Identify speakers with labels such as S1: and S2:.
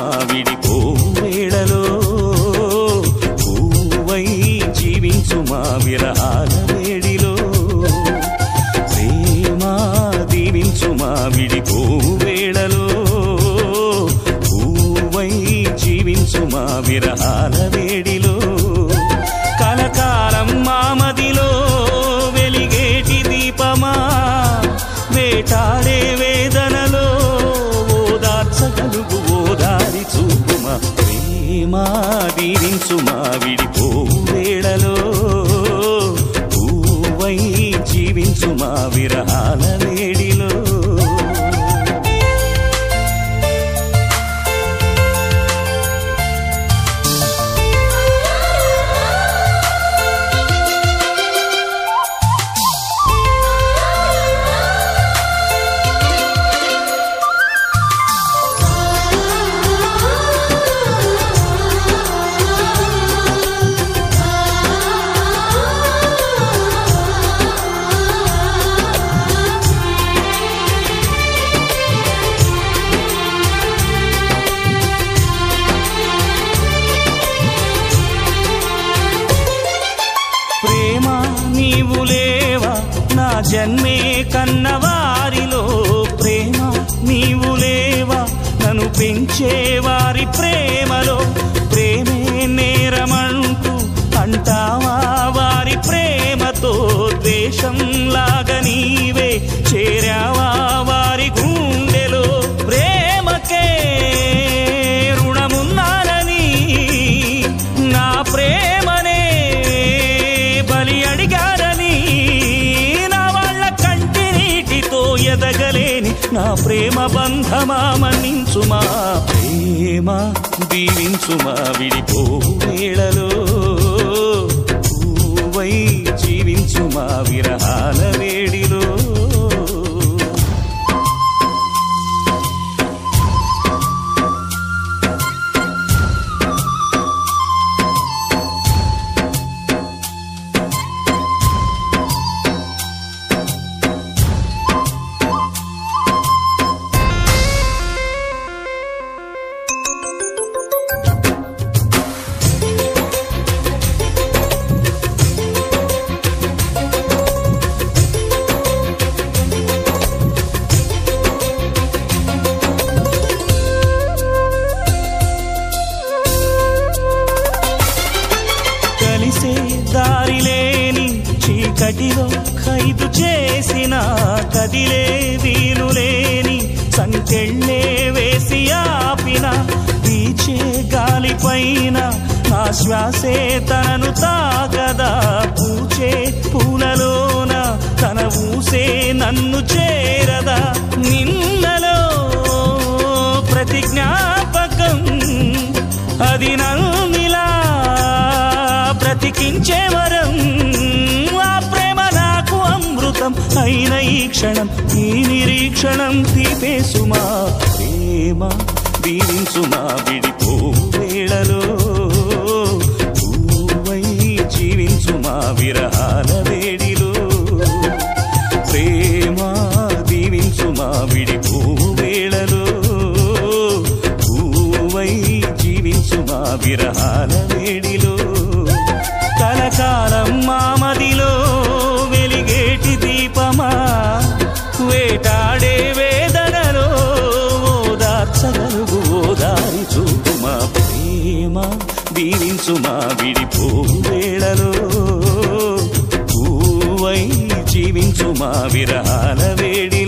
S1: విడిపో వేళలో పూవై జీవించు మా విరహాల వేడిలో ప్రేమ దీవించు మా విడిపో వేళలో పూవై జీవించు మా విరహాల వేడిలో కలకాలం మామదిలో వెలిగేటి దీపమా వేటాడే వేదనలో ఓదార్చగలుగు ఓదారి చూపుమా ప్రేమ దీవించుమా విడిపో వేళలో పూవై జీవించుమా విరహాల వేడిలో ప్రేమ నీవు లేవా నా జన్మే కన్నవారిలో ప్రేమ నీవు లేవా నన్ను పెంచేవారి ప్రేమలో ప్రేమే నేరమంటూ అంటావా వారి ప్రేమతో ద్వేషం లాగా నీవే చేరావా వారి గుండెలో ప్రేమకే రుణమున్నానని నా ప్రేమనే బలి అడిగారని నా వాళ్ళ కంటి నీటితో ఎదగలేని నా ప్రేమ బంధమా మన్నించుమా ప్రేమ దీవించుమా విడిపో వేళలో పూవై జీవించుమా విరహాల వేడిలో కలిసే దారి లేని చీకటిలో ఖైదు చేసిన కదిలే వీలు లేని సంకెళ్ళే వేసి ఆపిన వీచే గాలిపైన నా శ్వాసే తనను తాగదా పూచే పూలలోన తన ఊసే నన్ను చేరదా నిన్నలో ప్రతి జ్ఞాపకం అది నన్నిలా బ్రతికించే వరం ఆ ప్రేమ నాకు అమృతం అయిన ఈ క్షణం ఈ నిరీక్షణం తీపేసుమా ప్రేమ దీవించుమా విడిపో వేళలో పూవై జీవించుమా విరహాల వేడిలో ప్రేమ దీవించుమా విడిపో వేళలో పూవై జీవించుమా విరహాల వేడిలో కలకాలం మామదిలో వెలిగేటి దీపమా వేటాడే వేదనలో ఓదార్చగలుగు ఓదారి చూపుమా ప్రేమ దీవించుమా విడిపో వేళలో పూవై జీవించుమా విరహాల వేడి